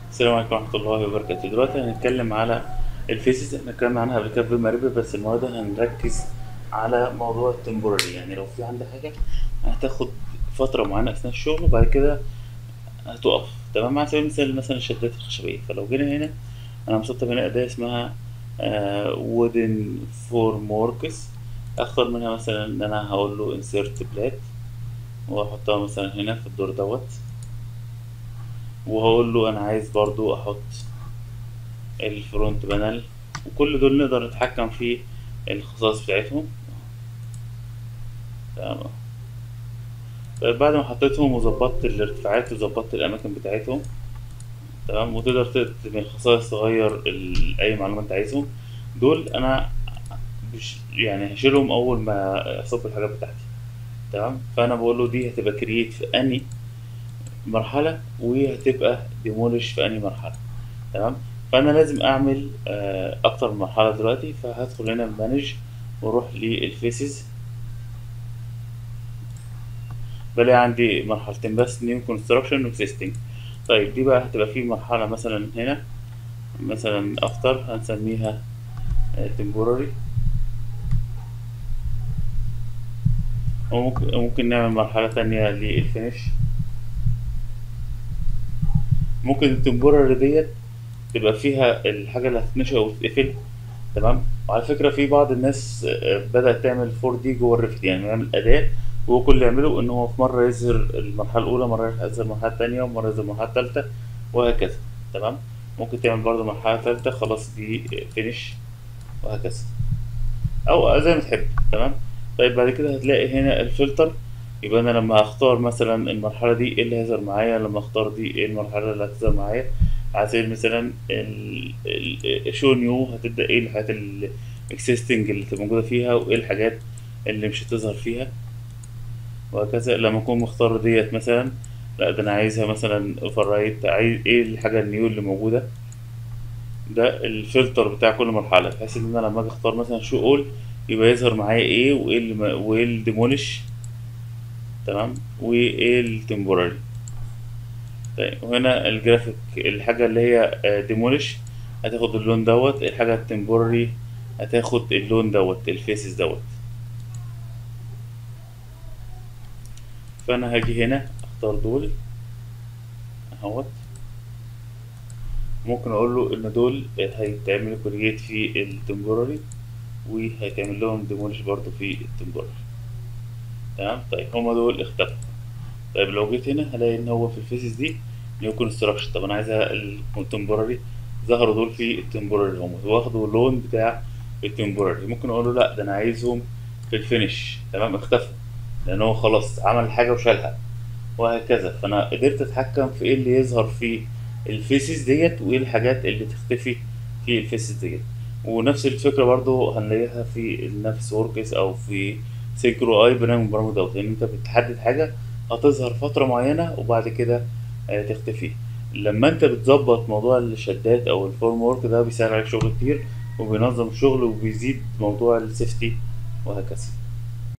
السلام عليكم ورحمة الله وبركاته دلوقتي هنتكلم على الفيسز احنا اتكلمنا عنها قبل كده في مريبة بس المرة دي هنركز على موضوع التمبوراري يعني لو في عندي حاجة هتاخد فترة معينة أثناء الشغل وبعد كده هتقف تمام على سبيل المثال مثلا الشدات الخشبية فلو جينا هنا أنا مسطب هنا أداة اسمها وودن فورم وركس أختار منها مثلا إن أنا هقول له انسيرت بلات وأحطها مثلا هنا في الدور دوت وهقول له انا عايز برضو احط الفرونت بانل وكل دول نقدر نتحكم في الخصائص بتاعتهم تمام طيب بعد ما حطيتهم وظبطت الارتفاعات وظبطت الاماكن بتاعتهم تمام وتقدر من الخصائص تغير ال- اي معلومه انت عايزهم دول انا مش يعني هشيلهم اول ما اصب الحاجات بتاعتي تمام فانا بقول له دي هتبقى كرييت في اني مرحلة وهتبقى ديمولش في أنهي مرحلة تمام فأنا لازم أعمل آه، أكتر من مرحلة دلوقتي فهدخل هنا مانج وأروح للفيسز بلاقي عندي مرحلتين بس نيو كونستراكشن واكزيستنج طيب دي بقى هتبقى في مرحلة مثلا هنا مثلا أفتر هنسميها تمبوراري وممكن ممكن نعمل مرحلة تانية للفينش ممكن التمبوراري ديت تبقى فيها الحاجة اللي هتتنشأ وتتقفل تمام وعلى فكرة في بعض الناس آه، بدأت تعمل 4 دي جوه الريفت يعني يعمل أداة وهو كل اللي يعمله إن هو في مرة يظهر المرحلة الأولى مرة يظهر المرحلة التانية ومرة يظهر المرحلة التالتة وهكذا تمام ممكن تعمل برضه مرحلة تالتة خلاص دي فينش وهكذا أو زي ما تحب تمام طيب بعد كده هتلاقي هنا الفلتر يبقى انا لما اختار مثلا المرحله دي ايه اللي هيظهر معايا لما اختار دي ايه المرحله اللي هتظهر معايا على سبيل المثال شو نيو هتبدا ايه الحاجات الاكسيستنج اللي تبقى موجوده فيها وايه الحاجات اللي مش هتظهر فيها وهكذا لما اكون مختار ديت مثلا لا ده انا عايزها مثلا اوفر رايت عايز ايه الحاجه النيو اللي موجوده ده الفلتر بتاع كل مرحله بحيث ان انا لما اجي اختار مثلا شو اول يبقى يظهر معايا ايه وايه اللي ما- وايه الديمولش تمام وايه التمبوراري طيب وهنا الجرافيك الحاجة اللي هي ديمولش هتاخد اللون دوت الحاجة التمبوراري هتاخد اللون دوت الفيسز دوت فانا هاجي هنا اختار دول اهوت ممكن اقول له ان دول هيتعملوا كرييت في التمبوراري وهيتعمل لهم ديمولش برضو في التمبوراري تمام طيب هما دول اختفوا طيب لو جيت هنا هلاقي ان هو في الفيسز دي نيو كونستراكشن طب انا عايزها التمبوراري ظهروا دول في التمبوراري هم واخدوا اللون بتاع التمبوراري ممكن اقول له لا ده انا عايزهم في الفينش تمام اختفوا لان هو خلاص عمل حاجه وشالها وهكذا فانا قدرت اتحكم في ايه اللي يظهر في الفيسز ديت وايه الحاجات اللي تختفي في الفيسز ديت ونفس الفكره برضو هنلاقيها في النفس وركس او في سينكرو اي برنامج من البرامج دوت ان انت بتحدد حاجه هتظهر فتره معينه وبعد كده آه، تختفي لما انت بتظبط موضوع الشدات او الفورم ورك ده بيسهل عليك شغل كتير وبينظم الشغل وبيزيد موضوع السيفتي وهكذا